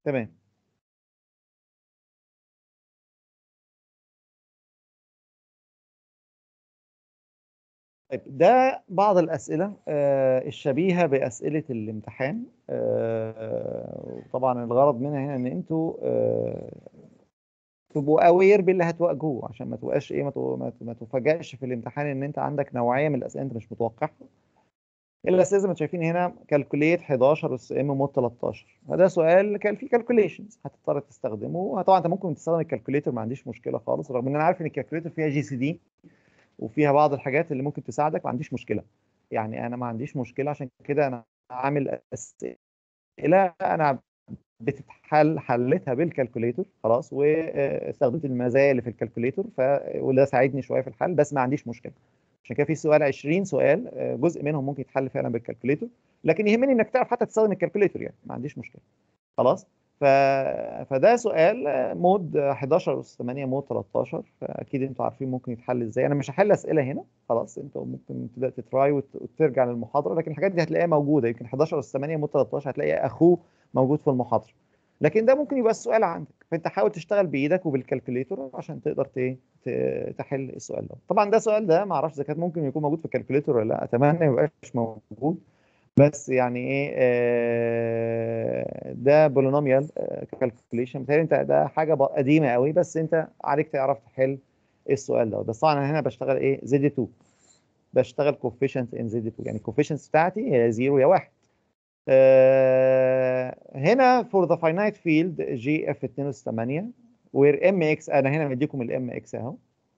تمام طيب ده بعض الأسئلة آه، الشبيهة بأسئلة الامتحان آه، طبعا الغرض منها هنا ان انتوا آه، تبقوا اوير باللي هتواجهوه عشان ما تبقاش ايه ما تو- ما ت- ما تفاجئش في الامتحان ان انت عندك نوعيه من الاسئله انت مش متوقعها الاسئله زي ما انتم شايفين هنا كالكوليت 11 اس ام مود 13 فده سؤال كان فيه كالكوليشنز هتضطر تستخدمه طبعا انت ممكن تستخدم الكالكوليتر ما عنديش مشكله خالص رغم ان انا عارف ان الكالكوليتر فيها جي سي دي وفيها بعض الحاجات اللي ممكن تساعدك ما عنديش مشكله يعني انا ما عنديش مشكله عشان كده انا عامل اسئله انا بتتحل حلتها بالكالكوليتر خلاص واستخدمت المزايا اللي في الكالكوليتر ف وده ساعدني شويه في الحل بس ما عنديش مشكله عشان كده في سؤال 20 سؤال آه، جزء منهم ممكن يتحل فعلا بالكالكوليتر لكن يهمني انك تعرف حتى تستخدم الكالكوليتر يعني ما عنديش مشكله خلاص ف... فده سؤال آه، مود 11 اس 8 مود 13 فاكيد انتوا عارفين ممكن يتحل ازاي انا مش هحل اسئله هنا خلاص انتوا ممكن تبدا تتراي وت... وترجع للمحاضره لكن الحاجات دي هتلاقيها موجوده يمكن 11 اس 8 مود 13 هتلاقي اخوه موجود في المحاضره لكن ده ممكن يبقى السؤال عندك فانت حاول تشتغل بايدك وبالكالكوليتر عشان تقدر ت- ت- تحل السؤال ده طبعا ده سؤال ده ما اعرفش اذا كان ممكن يكون موجود في الكالكوليتر ولا لا اتمنى ما يبقاش موجود بس يعني ايه آه، ده بولينوميال كالكوليشن بتهيألي انت ده حاجه ب- قديمه قوي بس انت عليك تعرف تحل السؤال ده بس طبعا انا هنا بشتغل ايه زد 2 بشتغل coefficient in زد 2 يعني الكوفيشنت بتاعتي هي 0 يا 1 آه، هنا for the finite field جي اف 82 where ام اكس انا هنا مديكم الام اكس اهو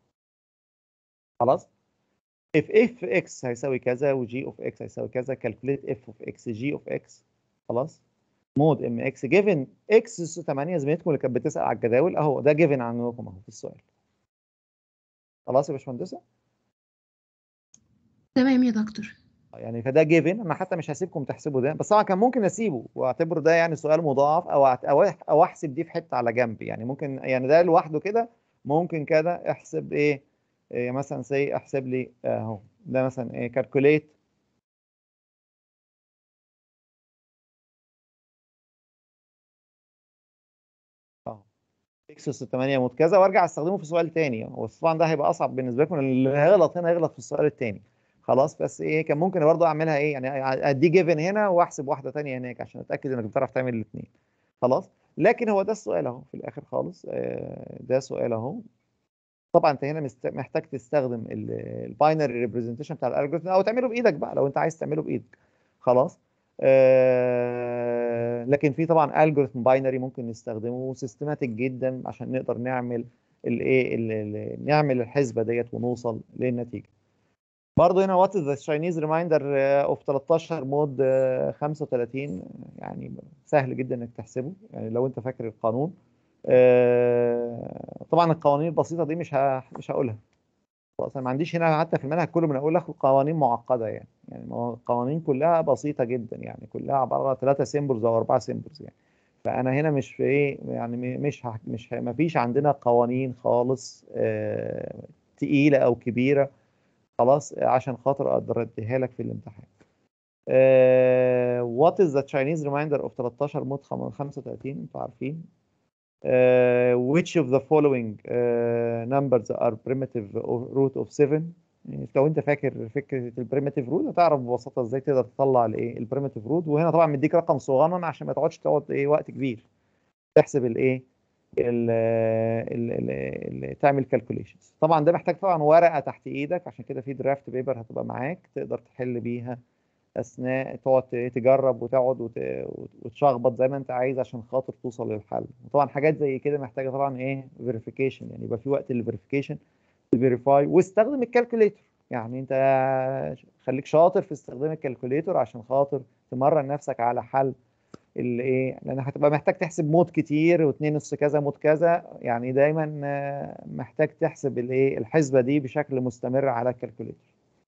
خلاص if اف اكس هيساوي كذا وجي اوف اكس هيساوي كذا calculate اف اوف اكس جي اوف اكس خلاص مود ام اكس given اكس 8 زميلتكم اللي كانت بتسال على الجداول اهو ده given عنكم اهو في السؤال خلاص يا باشمهندسه تمام يا دكتور يعني فده جيفن انا حتى مش هسيبكم تحسبوا ده بس طبعا كان ممكن اسيبه واعتبره ده يعني سؤال مضاعف او أعت- او او احسب دي في حته على جنب يعني ممكن يعني ده لوحده كده ممكن كده احسب ايه, إيه مثلا سي احسب لي اهو ده مثلا ايه كالكوليت اهو اكس اس 8 موت كذا وارجع استخدمه في سؤال تاني هو طبعا ده هيبقى اصعب بالنسبه لكم لأن اللي هيغلط هنا هيغلط في السؤال التاني خلاص بس ايه كان ممكن برضه اعملها ايه يعني ادي جيفن هنا واحسب واحده تانية هناك عشان اتاكد انك بتعرف تعمل الاثنين خلاص لكن هو ده السؤال اهو في الاخر خالص آه، ده سؤال اهو طبعا انت هنا مست- محتاج تستخدم الباينري ريبريزنتيشن بتاع الالجوريثم او تعمله بايدك بقى لو انت عايز تعمله بايدك خلاص آه، لكن في طبعا الجوريثم باينري ممكن نستخدمه سيستماتيك جدا عشان نقدر نعمل الايه ال- ال- نعمل الحسبه ديت ونوصل للنتيجه برضه هنا وات از ذا تشاينيز ريمايندر اوف 13 مود 35 يعني سهل جدا انك تحسبه يعني لو انت فاكر القانون آه، طبعا القوانين البسيطه دي مش ه- مش هقولها خلاص انا ما عنديش هنا حتى في المنهج كله من اقول لك قوانين معقده يعني يعني ما هو القوانين كلها بسيطه جدا يعني كلها عباره عن ثلاثه سيمبلز او اربعه سيمبلز يعني فانا هنا مش في ايه يعني م- مش ه- مش ه- ما فيش عندنا قوانين خالص آه، تقيله او كبيره خلاص عشان خاطر اقدر اديها لك في الامتحان وات از ذا تشاينيز ريمايندر اوف 13 مود 35 انتوا عارفين Uh, which of the following uh, numbers are primitive o- root of 7 يعني لو انت فاكر فكره البريمتيف روت هتعرف ببساطه ازاي تقدر تطلع الايه البريمتيف روت وهنا طبعا مديك رقم صغنن عشان ما تقعدش تقعد ايه وقت كبير تحسب الايه ال ال ال ال تعمل كالكوليشنز طبعا ده محتاج طبعا ورقه تحت ايدك عشان كده في درافت بيبر هتبقى معاك تقدر تحل بيها اثناء تقعد تجرب وتقعد وت- وتشخبط زي ما انت عايز عشان خاطر توصل للحل وطبعا حاجات زي كده محتاجه طبعا ايه فيريفيكيشن يعني يبقى في وقت للفيريفيكيشن تفيريفاي واستخدم الكالكوليتر يعني انت خليك شاطر في استخدام الكالكوليتر عشان خاطر تمرن نفسك على حل الايه لان هتبقى محتاج تحسب مود كتير واتنين نص كذا مود كذا يعني دايما آه، محتاج تحسب الايه الحسبه دي بشكل مستمر على الكالكوليتر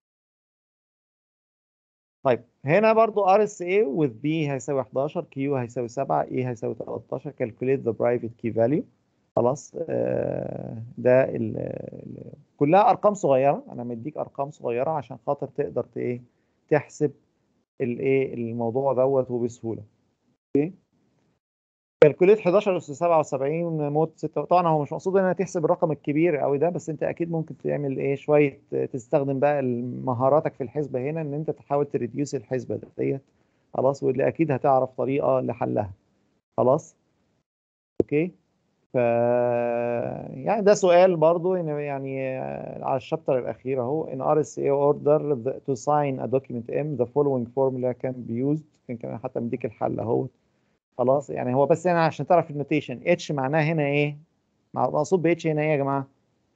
طيب هنا برضو ار اس اي with b هيساوي 11 q هيساوي 7 e هيساوي 13 calculate the private key value خلاص آه، ده ال ال كلها ارقام صغيره انا مديك ارقام صغيره عشان خاطر تقدر ت- ايه تحسب الايه الموضوع دوت وبسهوله اوكي كالكوليت 11 اس 77 موت 6 طبعا هو مش مقصود انها تحسب الرقم الكبير قوي ده بس انت اكيد ممكن تعمل ايه شويه تستخدم بقى مهاراتك في الحسبه هنا ان انت تحاول تريديوس الحسبه ديت خلاص واللي اكيد هتعرف طريقه لحلها خلاص اوكي ف يعني ده سؤال برضو يعني على الشابتر الاخير اهو in RSA order to sign a document M the following formula can be used يمكن حتى مديك الحل اهو خلاص يعني هو بس هنا عشان تعرف النوتيشن اتش معناها هنا ايه مقصود ب اتش هنا ايه يا جماعه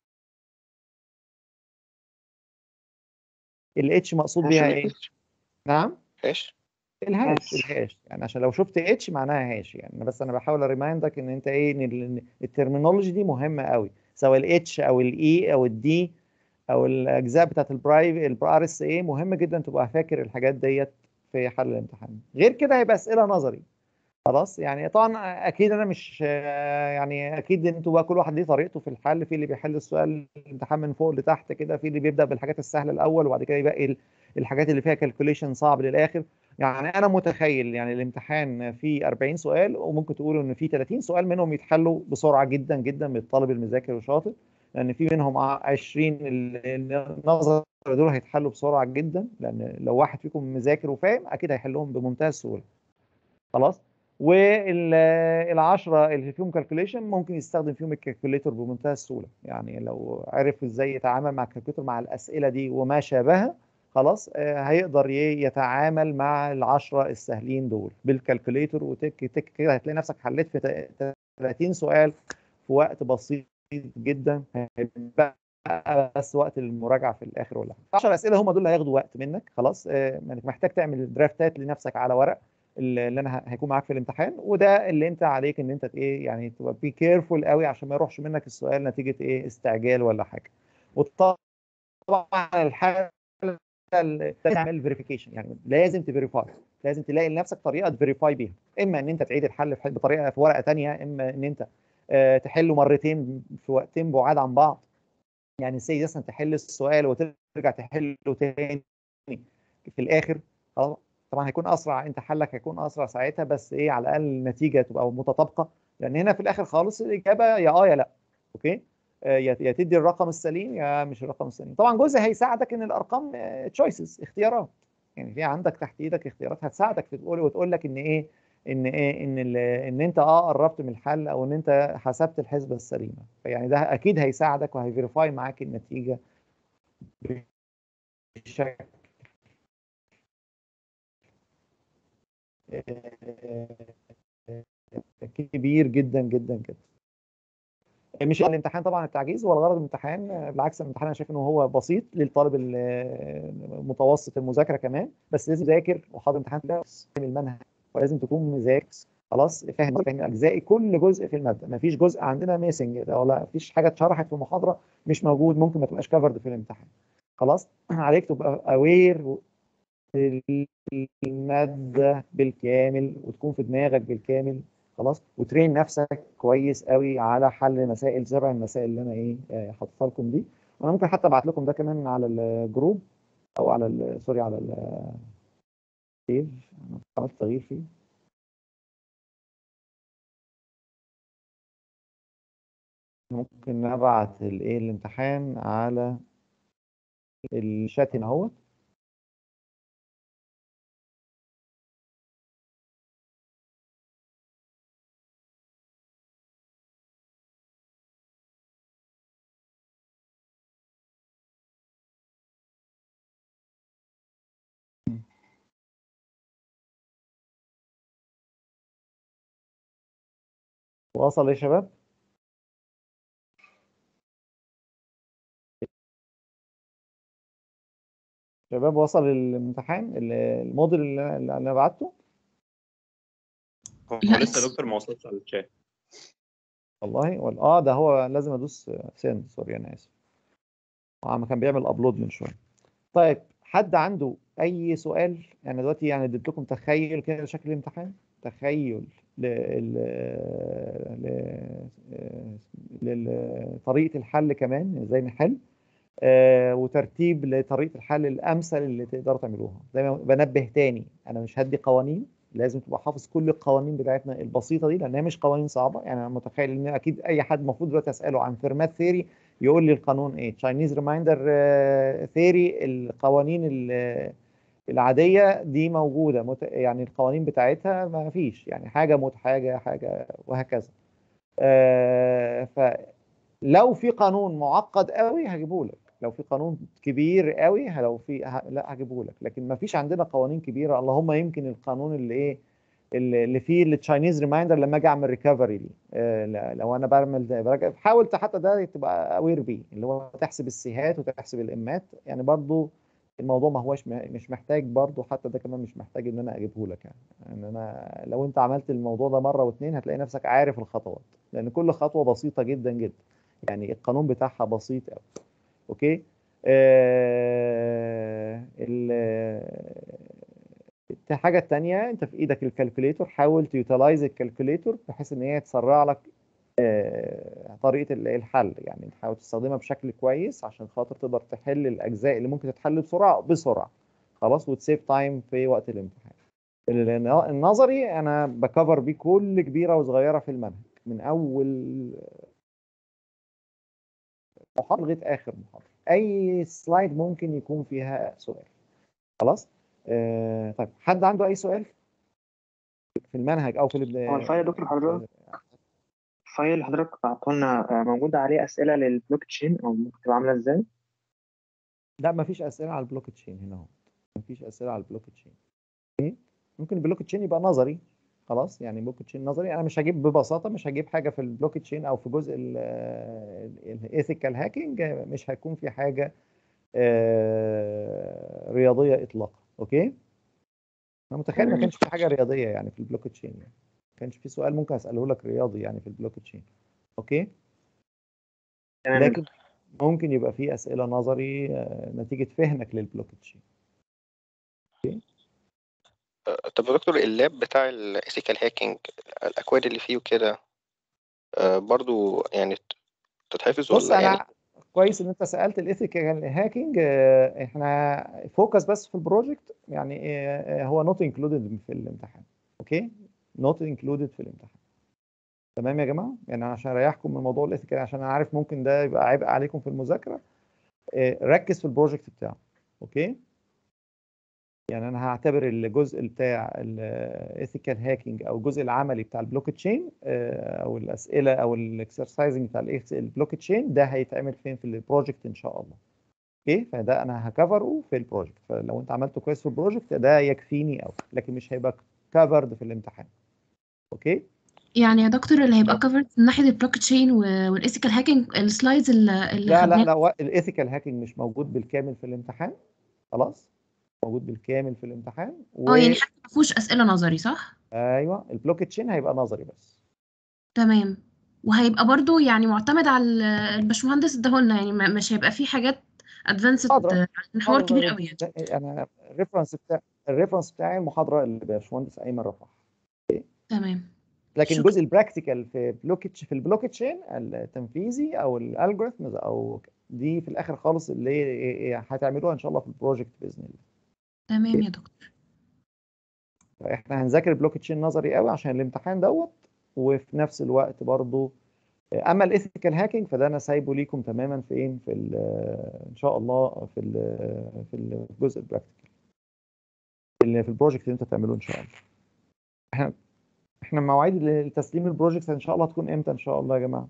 الاتش مقصود بيها ايه نعم ايش الهاش الهاش يعني عشان لو شفت اتش معناها هاش يعني بس انا بحاول اريمايندك ان انت ايه ان الترمينولوجي دي مهمه قوي سواء الاتش او الاي او الدي او الاجزاء بتاعت البرايف الار اس اي مهم جدا تبقى فاكر الحاجات ديت في حل الامتحان غير كده هيبقى اسئله نظري خلاص يعني طبعا اكيد انا مش يعني اكيد انتوا بقى كل واحد ليه طريقته في الحل في اللي بيحل السؤال الامتحان من فوق لتحت كده في اللي بيبدا بالحاجات السهله الاول وبعد كده يبقى الحاجات اللي فيها كالكوليشن صعب للاخر يعني انا متخيل يعني الامتحان فيه 40 سؤال وممكن تقولوا ان في 30 سؤال منهم يتحلوا بسرعه جدا جدا من الطالب المذاكر والشاطر لان في منهم 20 النظر دول هيتحلوا بسرعه جدا لان لو واحد فيكم مذاكر وفاهم اكيد هيحلهم بمنتهى السهوله خلاص والعشرة اللي فيهم كالكوليشن ممكن يستخدم فيهم الكالكوليتور بمنتهى السهوله يعني لو عرف ازاي يتعامل مع الكالكوليتور مع الاسئله دي وما شابهها خلاص هيقدر يتعامل مع العشرة السهلين دول بالكالكوليتور وتك تك كده هتلاقي نفسك حليت في 30 سؤال في وقت بسيط جدا هيبقى بس وقت المراجعه في الاخر ولا حاجه 10 اسئله هم دول اللي هياخدوا وقت منك خلاص انك محتاج تعمل درافتات لنفسك على ورق اللي انا هيكون معاك في الامتحان وده اللي انت عليك ان انت ايه يعني تبقى بي كيرفول قوي عشان ما يروحش منك السؤال نتيجه ايه استعجال ولا حاجه وطبعا الحاله تعمل فيريفيكيشن يعني لازم تفيريفاي لازم تلاقي لنفسك طريقه تفيريفاي بيها اما ان انت تعيد الحل في بطريقه في ورقه ثانيه اما ان انت آه تحله مرتين في وقتين بعاد عن بعض يعني سي مثلا تحل السؤال وترجع تحله تاني في الاخر خلاص طبعا هيكون اسرع انت حلك هيكون اسرع ساعتها بس ايه على الاقل النتيجه تبقى متطابقه لان هنا في الاخر خالص الاجابه يا اه يا لا اوكي يا تدي الرقم السليم يا مش الرقم السليم طبعا جزء هيساعدك ان الارقام تشويسز اختيارات يعني في عندك تحت ايدك اختيارات هتساعدك تقول وتقول لك ان ايه ان ايه ان ان انت اه قربت من الحل او ان انت حسبت الحسبه السليمه فيعني ده اكيد هيساعدك وهيفيريفاي معاك النتيجه بشكل كبير جدا جدا جدا مش الامتحان طبعا التعجيز هو الغرض من الامتحان بالعكس الامتحان انا شايف ان هو بسيط للطالب المتوسط المذاكره كمان بس لازم يذاكر وحاضر امتحان فاهم المنهج ولازم تكون مذاكر خلاص فاهم فاهم اجزائي كل جزء في الماده ما فيش جزء عندنا ميسنج ولا ما فيش حاجه اتشرحت في المحاضره مش موجود ممكن ما تبقاش كفرد في الامتحان خلاص عليك تبقى اوير الماده بالكامل وتكون في دماغك بالكامل خلاص وترين نفسك كويس قوي على حل مسائل سبع المسائل اللي انا ايه حاططها لكم دي وانا ممكن حتى ابعت لكم ده كمان على الجروب او على سوري على السيف انا عملت تغيير فيه ممكن ابعت الايه الامتحان على الشات هنا اهوت وصل يا شباب شباب وصل الامتحان الموديل اللي انا بعته هو لسه دكتور ما وصلش على الشات والله ولا اه ده هو لازم ادوس سند سوري انا اسف اه كان بيعمل ابلود من شويه طيب حد عنده اي سؤال يعني دلوقتي يعني اديت لكم تخيل كده شكل الامتحان تخيل لطريقه الحل كمان ازاي نحل آه وترتيب لطريقه الحل الامثل اللي تقدروا تعملوها زي ما بنبه تاني انا مش هدي قوانين لازم تبقى حافظ كل القوانين بتاعتنا البسيطه دي لانها مش قوانين صعبه يعني انا متخيل ان اكيد اي حد المفروض دلوقتي اساله عن فيرمات ثيري يقول لي القانون ايه تشاينيز ريمايندر ثيري القوانين ال- العاديه دي موجوده مت... يعني القوانين بتاعتها ما فيش يعني حاجه موت حاجه حاجه وهكذا آه، فلو في قانون معقد قوي هجيبه لك لو في قانون كبير قوي ه- لو في ه... لا هجيبه لك لكن ما فيش عندنا قوانين كبيره اللهم يمكن القانون اللي ايه اللي اللي فيه التشاينيز ريمايندر لما اجي اعمل ريكفري دي آه، لا- لو انا بعمل ده براجع حاول حتى ده تبقى اوير بيه اللي هو تحسب السيهات وتحسب الامات يعني برضو الموضوع ما هوش م- مش محتاج برضو حتى ده كمان مش محتاج ان انا اجيبه لك يعني ان انا لو انت عملت الموضوع ده مره واثنين هتلاقي نفسك عارف الخطوات لان كل خطوه بسيطه جدا جدا يعني القانون بتاعها بسيط قوي اوكي آه الحاجه الثانيه انت في ايدك الكالكوليتور حاول تيوتلايز الكالكوليتور بحيث ان هي تسرع لك آه، طريقه ال- الحل يعني تحاول تستخدمها بشكل كويس عشان خاطر تقدر تحل الاجزاء اللي ممكن تتحل بسرعه بسرعه خلاص وتسيف تايم في وقت الامتحان ال- النظري انا بكفر بيه كل كبيره وصغيره في المنهج من اول محاضره لغايه اخر محاضره اي سلايد ممكن يكون فيها سؤال خلاص آه طيب حد عنده اي سؤال في المنهج او في ال- هو الفايل يا دكتور حضرتك الفايل اللي حضرتك بعته لنا آه، موجود عليه أسئلة للبلوك تشين أو ممكن تبقى عاملة إزاي؟ لا مفيش اسئله على البلوك تشين هنا اهو مفيش اسئله على البلوك تشين اوكي ممكن البلوك تشين يبقى نظري خلاص يعني بلوك تشين نظري انا مش هجيب ببساطه مش هجيب حاجه في البلوك تشين او في جزء الايثيكال هاكينج مش هيكون في حاجه آه، رياضيه اطلاقا اوكي انا متخيل ما كانش في حاجه رياضيه يعني في البلوك تشين يعني ما كانش في سؤال ممكن اساله لك رياضي يعني في البلوك تشين اوكي تمام لكن ممكن يبقى في اسئله نظري آه، نتيجه فهمك للبلوك تشين آه، طب يا دكتور اللاب بتاع الايثيكال هاكينج الاكواد اللي فيه وكده آه، برضو يعني ت- تتحفظ بص ولا يعني انا كويس ان انت سالت الايثيكال هاكينج احنا فوكس بس في البروجكت يعني آه، آه، هو نوت انكلودد في الامتحان اوكي نوت انكلودد في الامتحان تمام يا جماعه يعني عشان اريحكم من موضوع الايثيكال عشان انا عارف ممكن ده يبقى عبء عليكم في المذاكره آه، ركز في البروجكت بتاعه اوكي يعني انا هعتبر الجزء بتاع الايثيكال هاكينج او الجزء العملي بتاع البلوك تشين او الاسئله او الاكسرسايزنج بتاع البلوك تشين ده هيتعمل فين في البروجكت ان شاء الله اوكي فده انا هكفره في البروجكت فلو انت عملته كويس في البروجكت ده يكفيني قوي لكن مش هيبقى كفرد في الامتحان اوكي يعني يا دكتور اللي هيبقى كفرد من ناحيه البلوك تشين والايثيكال هاكينج السلايدز اللي اللي لا لا خدناها لا الايثيكال هاكينج مش موجود بالكامل في الامتحان خلاص موجود بالكامل في الامتحان و... اه يعني حتى ما فيهوش اسئله نظري صح ايوه البلوك تشين هيبقى نظري بس تمام وهيبقى برضو يعني معتمد على ال- الباشمهندس اداهولنا يعني ما- مش هيبقى فيه حاجات ادفانسد محاضرة. محور كبير قوي يعني ده- انا الريفرنس بتاع الريفرنس بتاعي المحاضره اللي باشمهندس ايمن رفعها تمام لكن شكراً. الجزء البراكتيكال في بلوك في البلوك تشين التنفيذي او الالجوريثمز او دي في الاخر خالص اللي هي- هتعملوها ان شاء الله في البروجكت باذن الله تمام يا دكتور احنا هنذاكر البلوك تشين نظري قوي عشان الامتحان دوت وفي نفس الوقت برضو اما الايثيكال هاكينج فده انا سايبه ليكم تماما فين في ال- ان شاء الله في ال- في الجزء البراكتيكال اللي في البروجكت اللي انت تعملوه ان شاء الله احنا احنا مواعيد لتسليم البروجكت ان شاء الله هتكون امتى ان شاء الله يا جماعه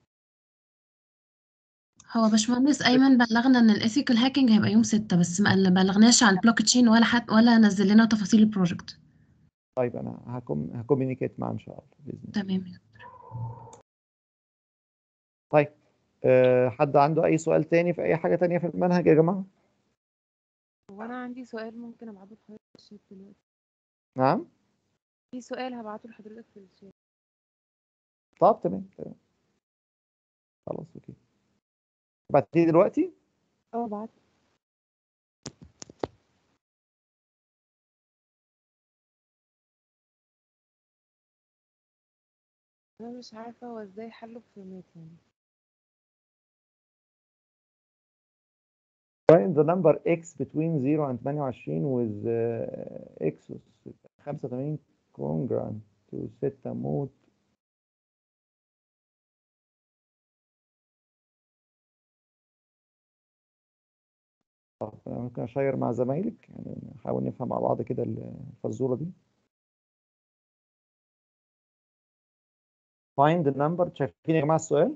هو باشمهندس ايمن بلغنا ان الايثيكال هاكينج هيبقى يوم 6 بس ما بلغناش عن البلوك تشين ولا حد ولا نزل لنا تفاصيل البروجكت طيب انا هكم هكومينيكيت معاه ان شاء الله باذن الله تمام يا طيب أه حد عنده اي سؤال تاني في اي حاجه تانية في المنهج يا جماعه هو انا عندي سؤال ممكن ابعته لحضرتك في الشات دلوقتي نعم في سؤال هبعته لحضرتك في الشات طب تمام تمام خلاص اوكي بعتيه دلوقتي اه بعت انا مش عارفه هو ازاي حله بفورمات يعني find the number x between 0 and 28 with uh, x 85 congruent to ستة مود طب أنا ممكن أشير مع زمايلك يعني نحاول نفهم مع بعض كده الفزورة دي find the number شايفين يا جماعة السؤال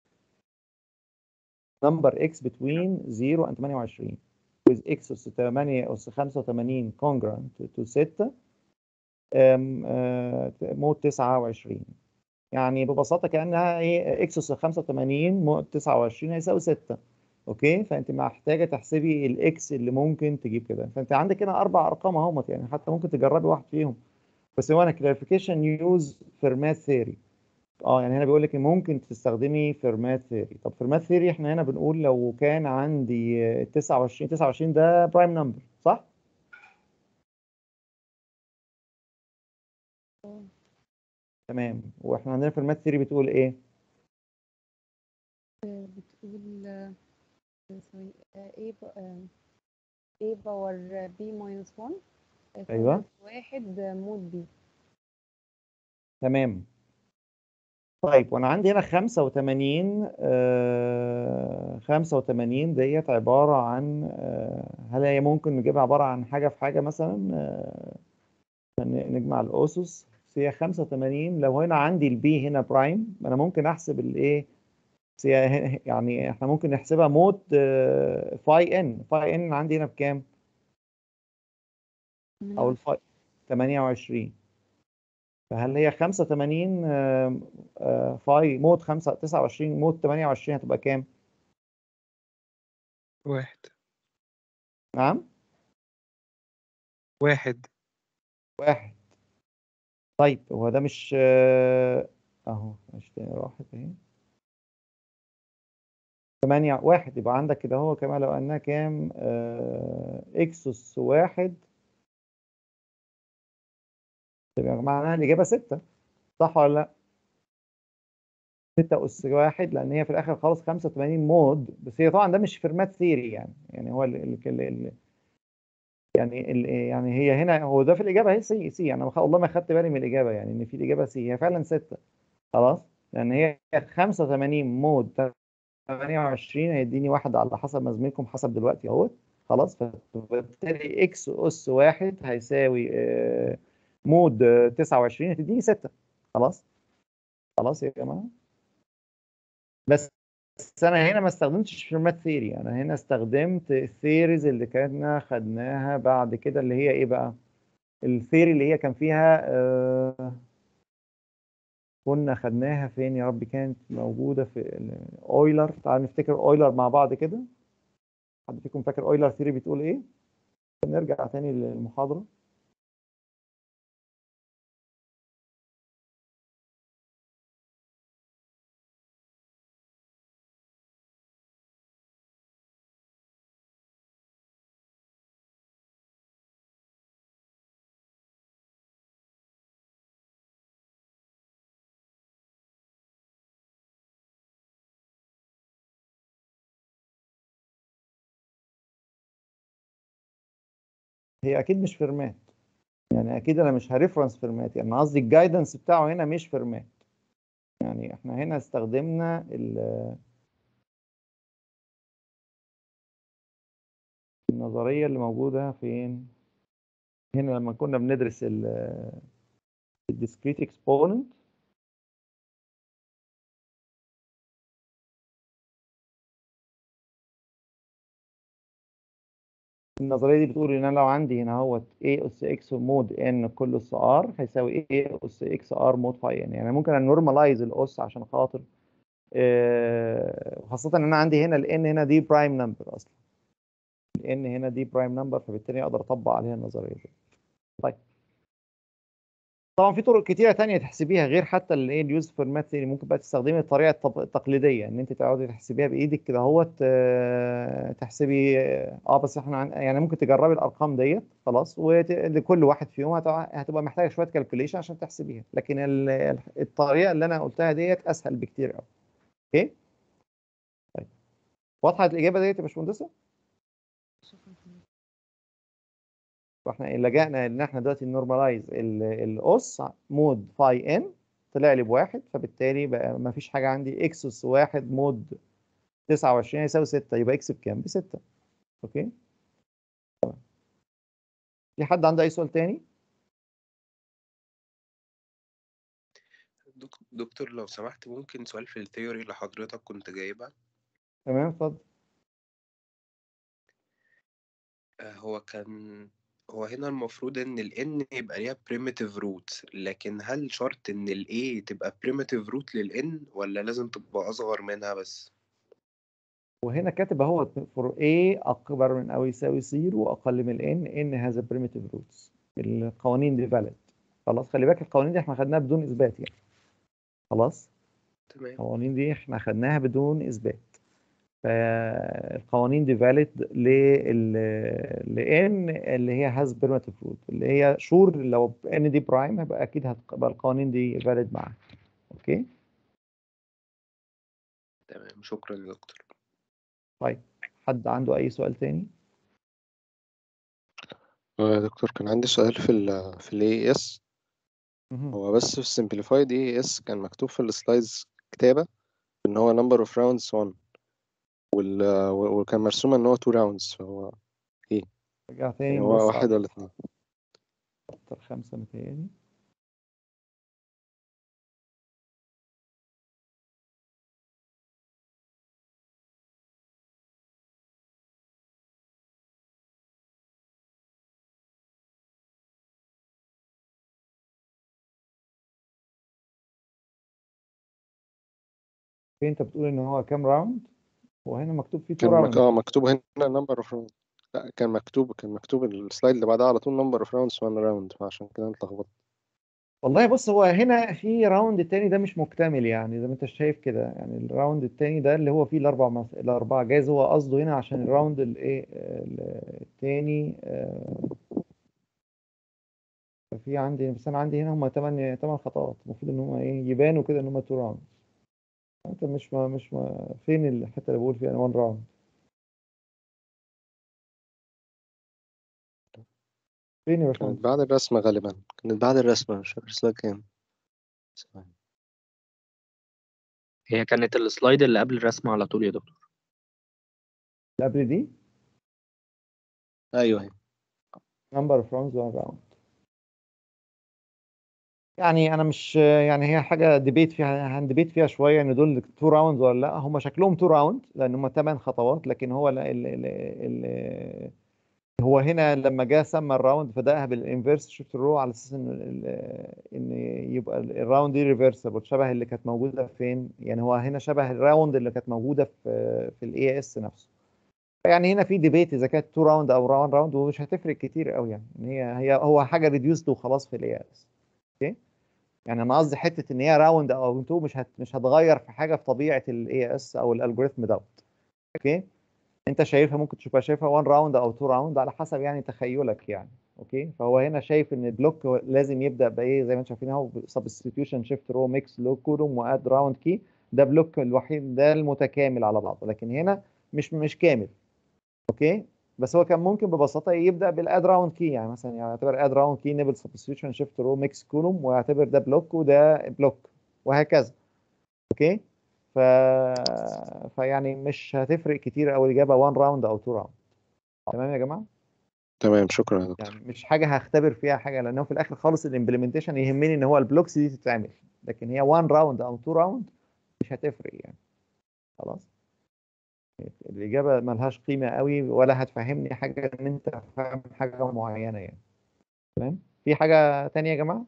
number x between 0 and 28 with x أس 8 أس 85 congruent to 6 أم، آه، مود 29 يعني ببساطة كأنها ايه x أس 85 مود 29 هيساوي 6 اوكي فانت محتاجة تحسبي الاكس اللي ممكن تجيب كده فانت عندك هنا اربع ارقام اهمت يعني حتى ممكن تجربي واحد فيهم بس هو انا كلاريفيكيشن يوز فيرمات ثيوري اه يعني هنا بيقول لك ممكن تستخدمي فيرمات ثيوري طب فيرمات ثيوري احنا هنا بنقول لو كان عندي آه، 29 29 ده برايم نمبر صح اه تمام واحنا عندنا فيرمات ثيوري بتقول ايه بتقول آه، ثواني آه، A ب- آه، A باور B minus 1 آه، أيوة. كونجنت واحد آه، مود B تمام طيب وانا عندي هنا 85 آه 85 ديت عبارة عن آه هل هي ممكن نجيبها عبارة عن حاجة في حاجة مثلا آه ن- نجمع الأسس بس هي 85 لو هنا عندي البي هنا برايم انا ممكن احسب الايه بس هي ه- يعني احنا ممكن نحسبها مود آه فاي ان فاي ان عندي هنا بكام او الفاي 28 فهل هي 85 آه، آه، فاي مود 5 29 مود 28 هتبقى كام؟ واحد نعم؟ واحد واحد طيب هو ده مش آه، اهو مش تاني راحت اهي 8 واحد يبقى عندك كده هو كمان لو انها كام؟ آه، اكسس واحد يبقى معناها الإجابة 6 صح ولا لا؟ 6 أس واحد لأن هي في الآخر خالص 85 مود بس هي طبعا ده مش فيرمات ثيري يعني يعني هو ال ال ال ال يعني ال يعني هي هنا هو ده في الإجابة هي سي سي أنا والله ما خدت بالي من الإجابة يعني إن في الإجابة سي هي فعلا 6 خلاص لأن هي 85 مود 28 هيديني واحد على حسب ما زميلكم حسب دلوقتي اهوت خلاص فبالتالي اكس اس واحد هيساوي آه، مود آه، 29 هتديني 6 خلاص خلاص يا جماعه بس بس انا هنا ما استخدمتش فيرمات ثيري انا هنا استخدمت الثيريز اللي كنا خدناها بعد كده اللي هي ايه بقى الثيري اللي هي كان فيها آه كنا خدناها فين يا رب كانت موجوده في ال- اويلر تعال نفتكر اويلر مع بعض كده حد فيكم فاكر اويلر ثيري بتقول ايه نرجع تاني للمحاضره هي اكيد مش فيرمات يعني اكيد انا مش هريفرنس فيرمات يعني قصدي الجايدنس بتاعه هنا مش فيرمات يعني احنا هنا استخدمنا ال- النظريه اللي موجوده فين هنا لما كنا بندرس الديسكريت اكسبوننت النظريه دي بتقول ان انا لو عندي هنا اهوت a اس x مود n كل اس r هيساوي a اس x r مود phi n يعني أنا ممكن انورماليز الاس عشان خاطر آه، خاصه ان انا عندي هنا ال n هنا دي برايم نمبر اصلا ال n هنا دي برايم نمبر فبالتالي اقدر اطبق عليها النظريه دي طيب طبعا في طرق كتيره تانية تحسبيها غير حتى الايه اليوز فورمات ثيري ممكن بقى تستخدمي الطريقه التق- التقليديه ان انت تقعدي تحسبيها بايدك كده اهوت آه، تحسبي اه بس احنا عن- يعني ممكن تجربي الارقام ديت خلاص ولكل واحد فيهم هت- هتبقى محتاجه شويه كالكوليشن عشان تحسبيها لكن ال- ال- الطريقه اللي انا قلتها ديت اسهل بكتير قوي اوكي طيب واضحه الاجابه ديت يا باشمهندسه شكرا فاحنا لجأنا ان احنا دلوقتي نورماليز الاس مود فاي ان طلع لي بواحد فبالتالي بقى ما فيش حاجه عندي اكس اس واحد مود 29 يساوي 6 يبقى اكس بكام؟ ب 6 اوكي تمام. في حد عنده اي سؤال تاني؟ دك- دكتور لو سمحت ممكن سؤال في الثيوري اللي حضرتك كنت جايبها تمام اتفضل آه، هو كان هو هنا المفروض ان ال n يبقى ليها primitive root لكن هل شرط ان ال a تبقى primitive root لل n ولا لازم تبقى اصغر منها بس وهنا كاتب اهو for a اكبر من او يساوي 0 واقل من n n has a primitive roots القوانين دي valid خلاص خلي بالك القوانين دي احنا خدناها بدون اثبات يعني خلاص تمام القوانين دي احنا خدناها بدون اثبات فالقوانين دي valid لل لان اللي هي has primitive root اللي هي شور لو ان دي برايم هيبقى اكيد هتبقى القوانين دي valid معاها اوكي تمام شكرا يا دكتور طيب حد عنده اي سؤال تاني آه، يا دكتور كان عندي سؤال في ال في ال AES مهم. هو بس في simplified AES كان مكتوب في السلايدز كتابة إن هو number of rounds 1 وال و- وكان مرسومة إن هو 2 rounds فهو رجع تاني يعني نبص هو على واحد ولا اتنين شابتر خمسة متهيألي في انت بتقول ان هو كام راوند هو هنا مكتوب فيه 2 كان مك... راوند اه مكتوب هنا number of rounds لا كان مكتوب كان مكتوب السلايد اللي بعدها على طول number of rounds 1 round فعشان كده أنا اتلخبطت والله بص هو هنا في راوند التاني ده مش مكتمل يعني زي ما انت شايف كده يعني الراوند التاني ده اللي هو فيه الاربع مس... الاربعه جايز هو قصده هنا عشان الراوند الايه ال- التاني آه، في عندي بس انا عندي هنا هم 8 8 خطوات المفروض ان هم ايه يبانوا كده ان هم 2 راوند انت مش ما مش ما فين الحته اللي بقول فيها 1 راوند فين يا باشمهندس كانت بعد الرسمة غالبا كانت بعد الرسمة مش فاكر سلايد كام ثواني. هي كانت السلايد اللي قبل الرسمة على طول يا دكتور اللي قبل دي أيوه أيوه نمبر اوف راوندز 1 راوند يعني انا مش يعني هي حاجه ديبيت فيها هندبيت فيها شويه ان دول 2 راوندز ولا لا هم شكلهم 2 راوند لان هم 8 خطوات لكن هو ال ال ال ال هو هنا لما جه سمى الراوند فدقها بالانفيرس شفت الرو على اساس ان ال- ان يبقى الراوند دي ريفرسبل شبه اللي كانت موجوده فين يعني هو هنا شبه الراوند اللي كانت موجوده في في الاي اس نفسه يعني هنا في ديبيت اذا كانت 2 راوند او 1 راوند ومش هتفرق كتير قوي يعني ان هي هي هو حاجه ريديوسد وخلاص في الاي اس اوكي يعني انا قصدي حته ان هي راوند او 2 مش هت مش هتغير في حاجه في طبيعه الاي اس او الالجوريثم دوت اوكي انت شايفها ممكن تبقى شايفها 1 راوند او 2 راوند على حسب يعني تخيلك يعني اوكي فهو هنا شايف ان البلوك لازم يبدا بايه زي ما انتم شايفين اهو سبستيتيوشن شيفت رو ميكس لو كولوم واد راوند كي ده بلوك الوحيد ده المتكامل على بعضه لكن هنا مش مش كامل اوكي بس هو كان ممكن ببساطه يبدا بالاد راوند كي يعني مثلا يعتبر اد راوند كي نيبل سبستيتيوشن شيفت رو ميكس كولوم ويعتبر ده بلوك وده بلوك وهكذا اوكي ف... فيعني مش هتفرق كتير او الاجابه 1 راوند او 2 راوند تمام يا جماعه تمام شكرا يا دكتور يعني مش حاجه هختبر فيها حاجه لانه في الاخر خالص الامبلمنتيشن يهمني ان هو البلوكس دي تتعمل لكن هي 1 راوند او 2 راوند مش هتفرق يعني خلاص الاجابه ملهاش قيمه قوي ولا هتفهمني حاجه ان انت فاهم حاجه معينه يعني تمام في حاجه تانية يا جماعه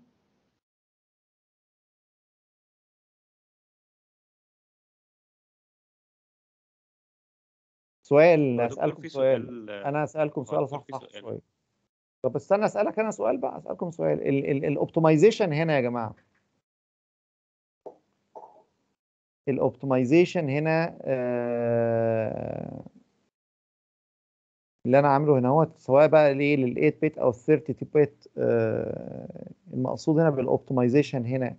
سؤال يا دكتور اسالكم في سؤال سؤال انا اسالكم سؤال آه، في صح سؤال. شويه طب استنى اسالك انا سؤال بقى اسالكم سؤال الاوبتمايزيشن هنا يا جماعه الاوبتمايزيشن هنا آه، اللي انا عامله هنا هو سواء بقى ليه لل 8 بت او ال 32 بت آه، المقصود هنا بالاوبتمايزيشن هنا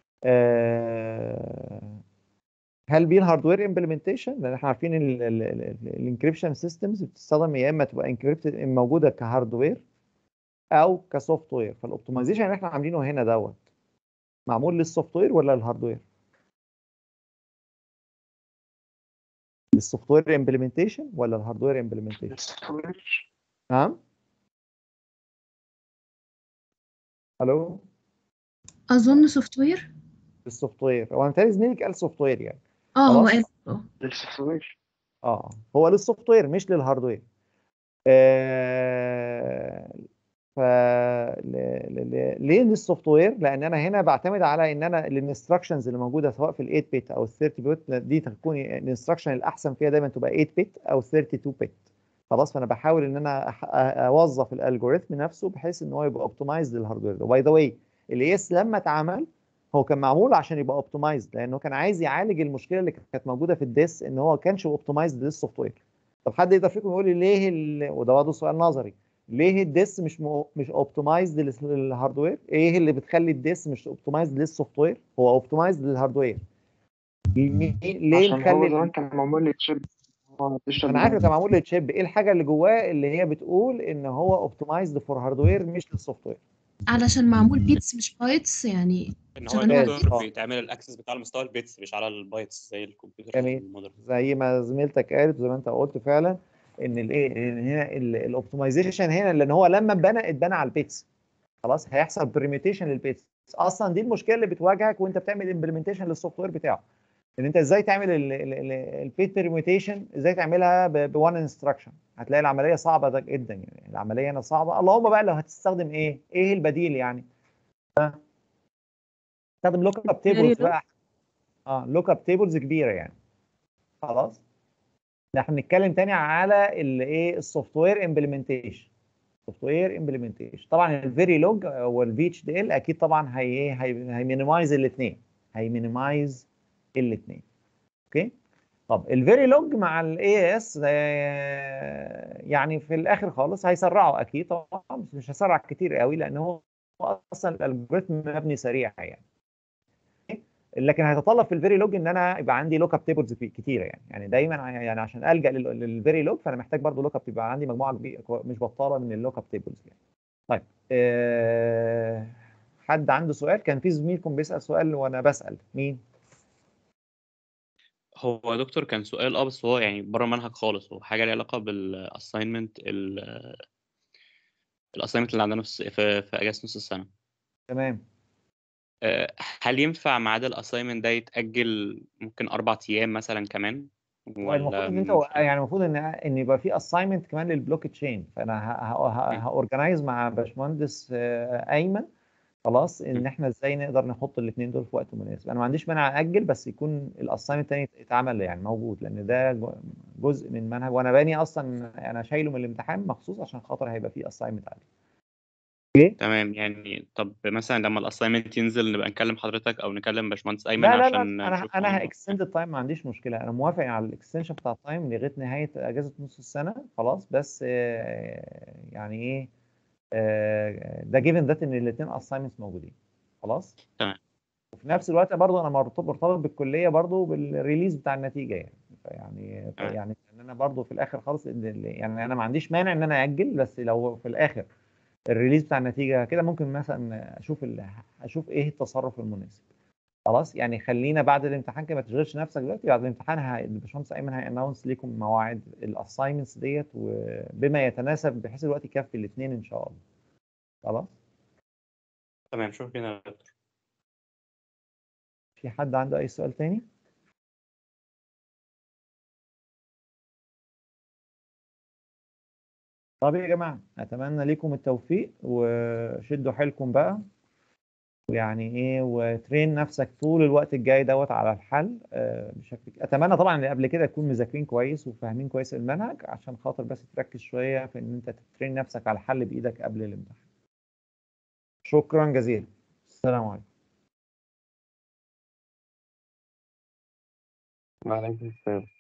آه، هل بيه الهاردوير امبلمنتيشن لان احنا عارفين الانكريبشن سيستمز بتستخدم يا اما تبقى انكريبتد موجوده كهاردوير او كسوفت وير فالاوبتمايزيشن اللي احنا عاملينه هنا دوت معمول للسوفت وير ولا للهاردوير للسوفت وير امبلمنتيشن ولا الهاردوير امبلمنتيشن نعم الو اظن سوفت وير للسوفت وير هو انا متهيألي زميلك قال سوفت وير يعني اه هو خلاص. قال اه للسوفت وير اه هو للسوفت وير مش للهاردوير آه ف ل- ل- ل- ليه للسوفت وير لان انا هنا بعتمد على ان انا الانستراكشنز اللي موجوده سواء في ال 8 بت او ال 30 بت دي تكون الانستراكشن الاحسن فيها دايما تبقى 8 بت او 32 بت خلاص فانا بحاول ان انا أح- أ- اوظف الالجوريثم نفسه بحيث ان هو يبقى اوبتمايزد للهاردوير ده باي ذا واي الاي اس لما اتعمل هو كان معمول عشان يبقى اوبتمايزد لانه كان عايز يعالج المشكله اللي كانت موجوده في الديس ان هو ما كانش اوبتمايزد للسوفت وير طب حد يقدر فيكم يقول لي ليه ال... وده برضه سؤال نظري ليه الديس مش م... مش اوبتمايزد للهاردوير ايه اللي بتخلي الديس مش اوبتمايزد للسوفت وير هو اوبتمايزد للهاردوير ليه ليه عشان هو نخلي زمان كان معمول لي تشيب هو بيشرب انا عارف إنه كان معمول للتشيب ايه الحاجه اللي جواه اللي هي بتقول ان هو اوبتمايزد فور هاردوير مش للسوفت وير علشان معمول بيتس مش بايتس يعني ان هو شغالين على الدكتور آه. بيتعمل الاكسس بتاع المستوى البيتس مش على البايتس زي الكمبيوتر جميل. المودرن زي ما زميلتك قالت زي ما انت قلت فعلا ان الايه إن هنا الاوبتمايزيشن هنا لان هو لما اتبنى اتبنى على البيتس خلاص هيحصل بريميتيشن للبيتس اصلا دي المشكله اللي بتواجهك وانت بتعمل امبلمنتيشن للسوفت وير بتاعه ان انت ازاي تعمل البيت بريميتيشن ازاي تعملها بوان انستراكشن هتلاقي العمليه صعبه ده جدا يعني العمليه هنا صعبه اللهم بقى لو هتستخدم ايه ايه البديل يعني ها؟ استخدم لوك اب تيبلز Verilog. بقى اه لوك اب تيبلز كبيره يعني خلاص ده احنا بنتكلم تاني على الايه السوفت وير امبلمنتيشن سوفت وير امبلمنتيشن طبعا الفيري لوج والفي اتش دي ال اكيد طبعا هي ايه هي هيمينيمايز الاثنين هيمينيمايز الاثنين اوكي طب الفيري لوج مع الاي اس يعني في الاخر خالص هيسرعوا اكيد طبعا بس مش هيسرع كتير قوي لان هو اصلا الالجوريثم مبني سريع يعني لكن هيتطلب في الفيري لوج ان انا يبقى عندي لوك اب تيبلز كتيره يعني يعني دايما يعني عشان الجا للفيري لوج فانا محتاج برضو لوك اب يبقى عندي مجموعه كبيرة مش بطاله من اللوك اب تيبلز يعني طيب أه حد عنده سؤال كان في زميلكم بيسال سؤال وانا بسال مين هو يا دكتور كان سؤال اه بس هو يعني بره المنهج خالص هو حاجه ليها علاقه بالاساينمنت الاساينمنت اللي عندنا في في, في اجازه نص السنه تمام آه، هل ينفع ميعاد الاساينمنت ده يتاجل ممكن اربع ايام مثلا كمان هو المفروض ولا ان انت مش- يعني المفروض ان ان يبقى في اساينمنت كمان للبلوك تشين فانا هاورجنايز مع باشمهندس آه، ايمن خلاص ان م. احنا ازاي نقدر نحط الاثنين دول في وقت مناسب انا ما عنديش مانع اجل بس يكون الاساينمنت الثاني اتعمل يعني موجود لان ده جو- جزء من منهج وانا باني اصلا انا شايله من الامتحان مخصوص عشان خاطر هيبقى فيه اساينمنت عليه تمام يعني طب مثلا لما الاساينمنت ينزل نبقى نكلم حضرتك او نكلم باشمهندس ايمن لا لا لا عشان انا نشوف انا الموضوع. هاكستند التايم ما عنديش مشكله انا موافق على الاكستنشن بتاع التايم لغايه نهايه اجازه نص السنه خلاص بس آه، يعني ايه آه، ده جيفن ذات ان الاثنين اساينمنتس موجودين خلاص تمام. وفي نفس الوقت برضه انا مرتبط مرتبط بالكليه برضه بالريليز بتاع النتيجه يعني يعني تمام. يعني ان انا برضه في الاخر خالص إن ال- يعني انا ما عنديش مانع ان انا اجل بس لو في الاخر الريليز بتاع النتيجه كده ممكن مثلا اشوف ال- اشوف ايه التصرف المناسب خلاص يعني خلينا بعد الامتحان كده ما تشغلش نفسك دلوقتي بعد الامتحان ه- الباشمهندس ايمن هيانونس ليكم مواعيد الاساينمنتس ديت وبما يتناسب بحيث الوقت يكفي الاثنين ان شاء الله خلاص تمام شكرا يا دكتور في حد عنده اي سؤال تاني طب يا جماعه اتمنى لكم التوفيق وشدوا حيلكم بقى ويعني ايه وترين نفسك طول الوقت الجاي دوت على الحل آه، بشكل اتمنى طبعا اللي قبل كده تكون مذاكرين كويس وفاهمين كويس المنهج عشان خاطر بس تركز شويه في ان انت تترين نفسك على الحل بايدك قبل الامتحان شكرا جزيلا السلام عليكم وعليكم السلام